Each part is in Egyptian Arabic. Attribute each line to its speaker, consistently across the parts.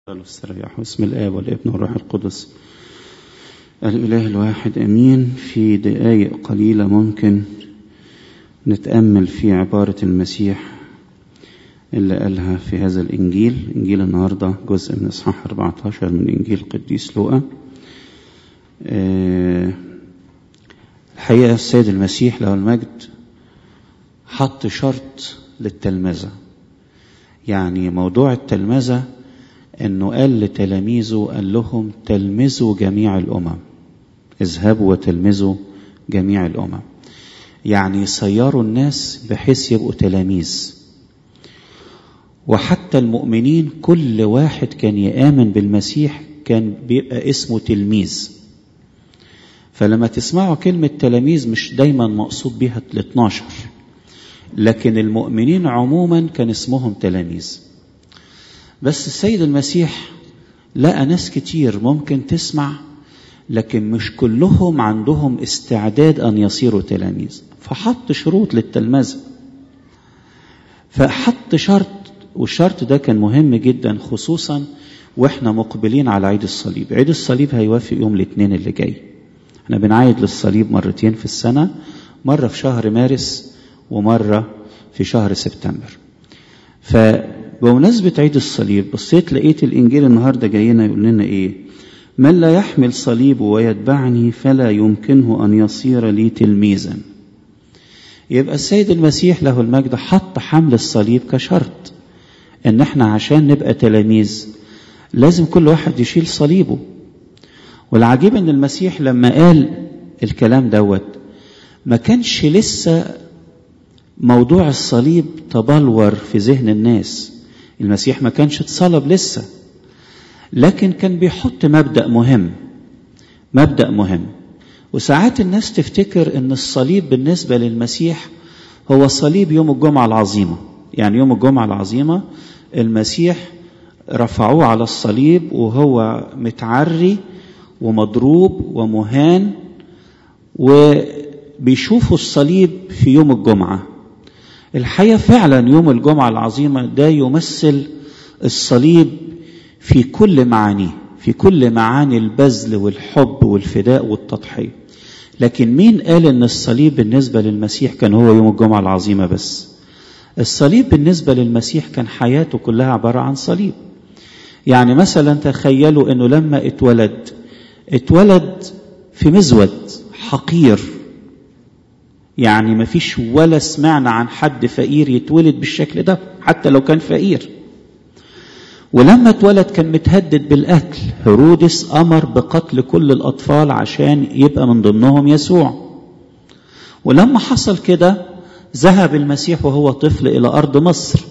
Speaker 1: واستريح بسم الآب والابن والروح القدس الإله الواحد أمين في دقايق قليلة ممكن نتأمل في عبارة المسيح اللي قالها في هذا الإنجيل إنجيل النهاردة جزء من إصحاح 14 من إنجيل قديس لوقا أه الحقيقة السيد المسيح له المجد حط شرط للتلمذة يعني موضوع التلمذة انه قال لتلاميذه قال لهم تلمذوا جميع الامم اذهبوا وتلمذوا جميع الامم يعني صيروا الناس بحيث يبقوا تلاميذ وحتى المؤمنين كل واحد كان يامن بالمسيح كان بيبقى اسمه تلميذ فلما تسمعوا كلمة تلاميذ مش دايما مقصود بها ال 12 لكن المؤمنين عموما كان اسمهم تلاميذ بس السيد المسيح لقى ناس كتير ممكن تسمع لكن مش كلهم عندهم استعداد ان يصيروا تلاميذ فحط شروط للتلمذه فحط شرط والشرط ده كان مهم جدا خصوصا واحنا مقبلين على عيد الصليب عيد الصليب هيوافق يوم الاثنين اللي جاي احنا بنعيد للصليب مرتين في السنه مره في شهر مارس ومره في شهر سبتمبر ف بمناسبة عيد الصليب بصيت لقيت الإنجيل النهاردة جاينا يقول لنا إيه من لا يحمل صليبه ويتبعني فلا يمكنه أن يصير لي تلميذا يبقى السيد المسيح له المجد حط حمل الصليب كشرط إن إحنا عشان نبقى تلاميذ لازم كل واحد يشيل صليبه والعجيب إن المسيح لما قال الكلام دوت ما كانش لسه موضوع الصليب تبلور في ذهن الناس المسيح ما كانش اتصلب لسه لكن كان بيحط مبدا مهم مبدا مهم وساعات الناس تفتكر ان الصليب بالنسبه للمسيح هو صليب يوم الجمعه العظيمه يعني يوم الجمعه العظيمه المسيح رفعوه على الصليب وهو متعري ومضروب ومهان وبيشوفوا الصليب في يوم الجمعه الحقيقه فعلا يوم الجمعه العظيمه ده يمثل الصليب في كل معانيه في كل معاني البذل والحب والفداء والتضحيه لكن مين قال ان الصليب بالنسبه للمسيح كان هو يوم الجمعه العظيمه بس الصليب بالنسبه للمسيح كان حياته كلها عباره عن صليب يعني مثلا تخيلوا انه لما اتولد اتولد في مزود حقير يعني ما فيش ولا سمعنا عن حد فقير يتولد بالشكل ده حتى لو كان فقير ولما اتولد كان متهدد بالقتل هرودس امر بقتل كل الاطفال عشان يبقى من ضمنهم يسوع ولما حصل كده ذهب المسيح وهو طفل الى ارض مصر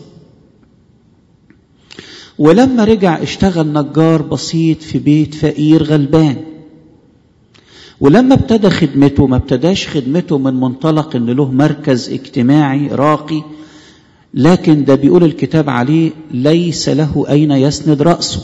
Speaker 1: ولما رجع اشتغل نجار بسيط في بيت فقير غلبان ولما ابتدى خدمته ما ابتداش خدمته من منطلق ان له مركز اجتماعي راقي لكن ده بيقول الكتاب عليه ليس له اين يسند راسه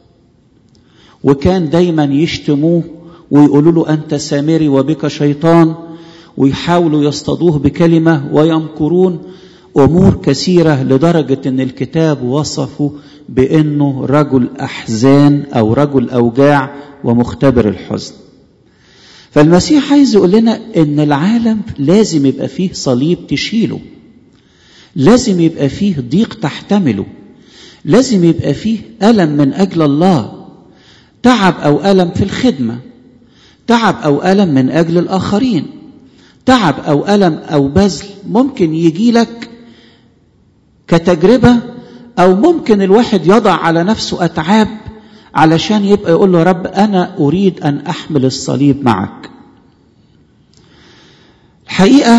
Speaker 1: وكان دايما يشتموه ويقولوا له انت سامري وبك شيطان ويحاولوا يصطادوه بكلمه ويمكرون امور كثيره لدرجه ان الكتاب وصفه بانه رجل احزان او رجل اوجاع ومختبر الحزن فالمسيح عايز يقول لنا ان العالم لازم يبقى فيه صليب تشيله لازم يبقى فيه ضيق تحتمله لازم يبقى فيه الم من اجل الله تعب او الم في الخدمه تعب او الم من اجل الاخرين تعب او الم او بذل ممكن يجي لك كتجربه او ممكن الواحد يضع على نفسه اتعاب علشان يبقى يقول له رب انا اريد ان احمل الصليب معك الحقيقه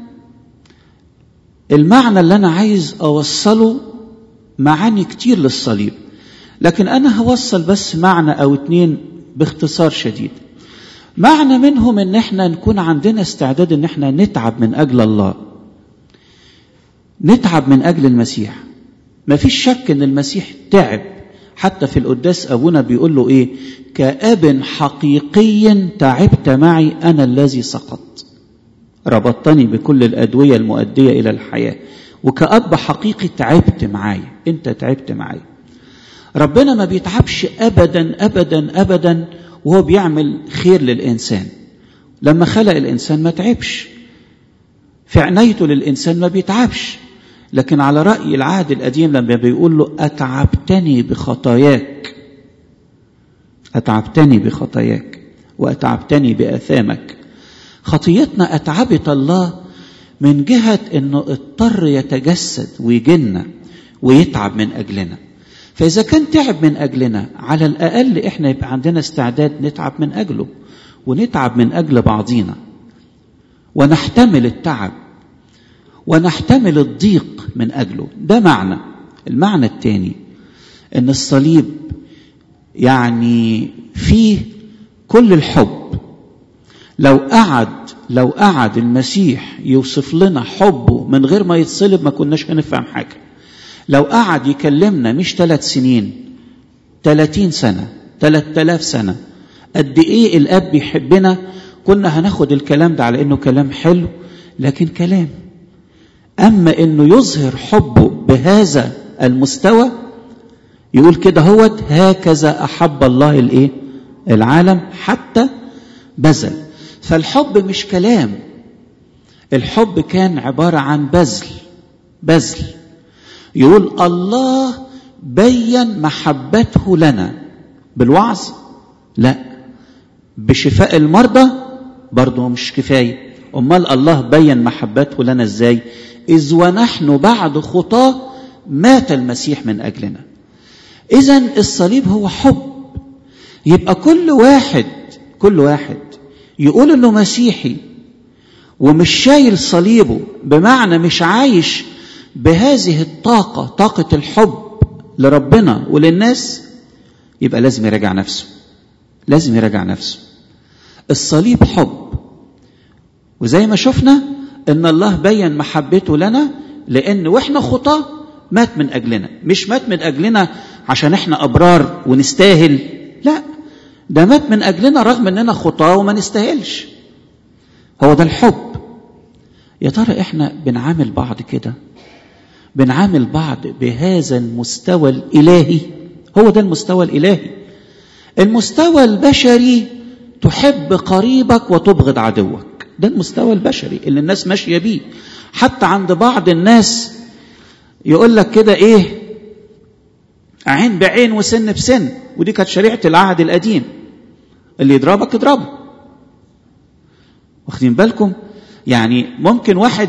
Speaker 1: المعنى اللي انا عايز اوصله معاني كتير للصليب لكن انا هوصل بس معنى او اتنين باختصار شديد معنى منهم ان احنا نكون عندنا استعداد ان احنا نتعب من اجل الله نتعب من اجل المسيح مفيش شك ان المسيح تعب حتى في القداس ابونا بيقول له ايه كاب حقيقي تعبت معي انا الذي سقط ربطتني بكل الادويه المؤديه الى الحياه وكاب حقيقي تعبت معايا انت تعبت معايا ربنا ما بيتعبش ابدا ابدا ابدا وهو بيعمل خير للانسان لما خلق الانسان ما تعبش في عنايته للانسان ما بيتعبش لكن على راي العهد القديم لما بيقول له اتعبتني بخطاياك اتعبتني بخطاياك واتعبتني باثامك خطيتنا اتعبت الله من جهه انه اضطر يتجسد ويجنا ويتعب من اجلنا فاذا كان تعب من اجلنا على الاقل احنا يبقى عندنا استعداد نتعب من اجله ونتعب من اجل بعضينا ونحتمل التعب ونحتمل الضيق من اجله ده معنى المعنى الثاني ان الصليب يعني فيه كل الحب لو قعد لو قعد المسيح يوصف لنا حبه من غير ما يتصلب ما كناش هنفهم حاجه لو قعد يكلمنا مش ثلاث سنين ثلاثين سنة ثلاث آلاف سنة قد إيه الأب بيحبنا كنا هناخد الكلام ده على إنه كلام حلو لكن كلام أما إنه يظهر حبه بهذا المستوى يقول كده هوت هكذا أحب الله الإيه العالم حتى بذل فالحب مش كلام الحب كان عبارة عن بذل بذل يقول الله بين محبته لنا بالوعظ لا بشفاء المرضى برضه مش كفايه امال الله بين محبته لنا ازاي اذ ونحن بعد خطاه مات المسيح من اجلنا اذا الصليب هو حب يبقى كل واحد كل واحد يقول انه مسيحي ومش شايل صليبه بمعنى مش عايش بهذه الطاقة طاقة الحب لربنا وللناس يبقى لازم يراجع نفسه لازم يراجع نفسه الصليب حب وزي ما شفنا ان الله بين محبته لنا لان واحنا خطاه مات من اجلنا مش مات من اجلنا عشان احنا ابرار ونستاهل لا ده مات من اجلنا رغم اننا خطاه وما نستاهلش هو ده الحب يا ترى احنا بنعامل بعض كده بنعامل بعض بهذا المستوى الالهي هو ده المستوى الالهي المستوى البشري تحب قريبك وتبغض عدوك ده المستوى البشري اللي الناس ماشيه بيه حتى عند بعض الناس يقول لك كده ايه عين بعين وسن بسن ودي كانت شريعه العهد القديم اللي يضربك اضربه واخدين بالكم يعني ممكن واحد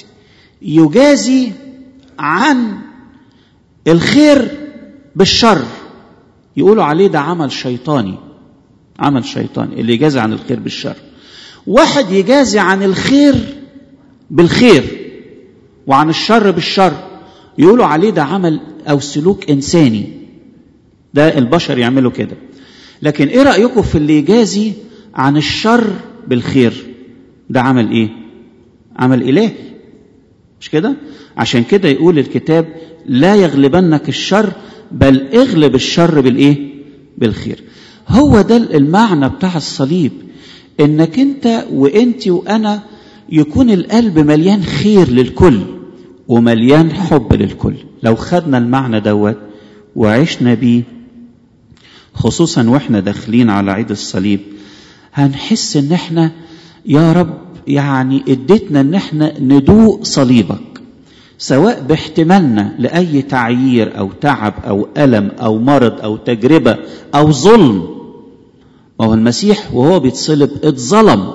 Speaker 1: يجازي عن الخير بالشر يقولوا عليه ده عمل شيطاني عمل شيطاني اللي يجازي عن الخير بالشر واحد يجازي عن الخير بالخير وعن الشر بالشر يقولوا عليه ده عمل او سلوك انساني ده البشر يعملوا كده لكن ايه رايكم في اللي يجازي عن الشر بالخير ده عمل ايه عمل الهي مش كده عشان كده يقول الكتاب لا يغلبنك الشر بل اغلب الشر بالايه بالخير هو ده المعنى بتاع الصليب انك انت وانت وانا يكون القلب مليان خير للكل ومليان حب للكل لو خدنا المعنى دوت وعشنا بيه خصوصا واحنا داخلين على عيد الصليب هنحس ان احنا يا رب يعني اديتنا ان احنا ندوق صليبك سواء باحتمالنا لاي تعيير او تعب او الم او مرض او تجربه او ظلم ما هو المسيح وهو بيتصلب اتظلم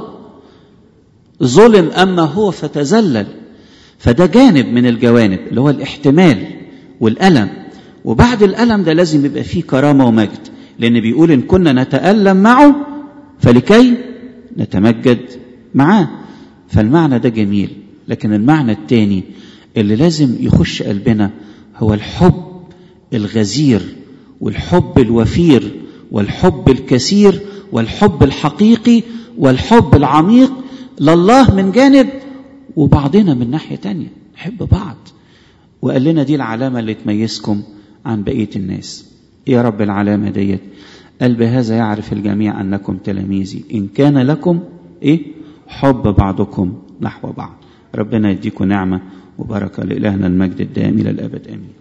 Speaker 1: ظلم اما هو فتذلل فده جانب من الجوانب اللي هو الاحتمال والالم وبعد الالم ده لازم يبقى فيه كرامه ومجد لان بيقول ان كنا نتالم معه فلكي نتمجد معاه فالمعنى ده جميل لكن المعنى الثاني اللي لازم يخش قلبنا هو الحب الغزير والحب الوفير والحب الكثير والحب الحقيقي والحب العميق لله من جانب وبعضنا من ناحية تانية نحب بعض وقال لنا دي العلامة اللي تميزكم عن بقية الناس يا رب العلامة ديت قال بهذا يعرف الجميع أنكم تلاميذي إن كان لكم إيه حب بعضكم نحو بعض ربنا يديكم نعمة وبركة لإلهنا المجد الدائم إلى الأبد آمين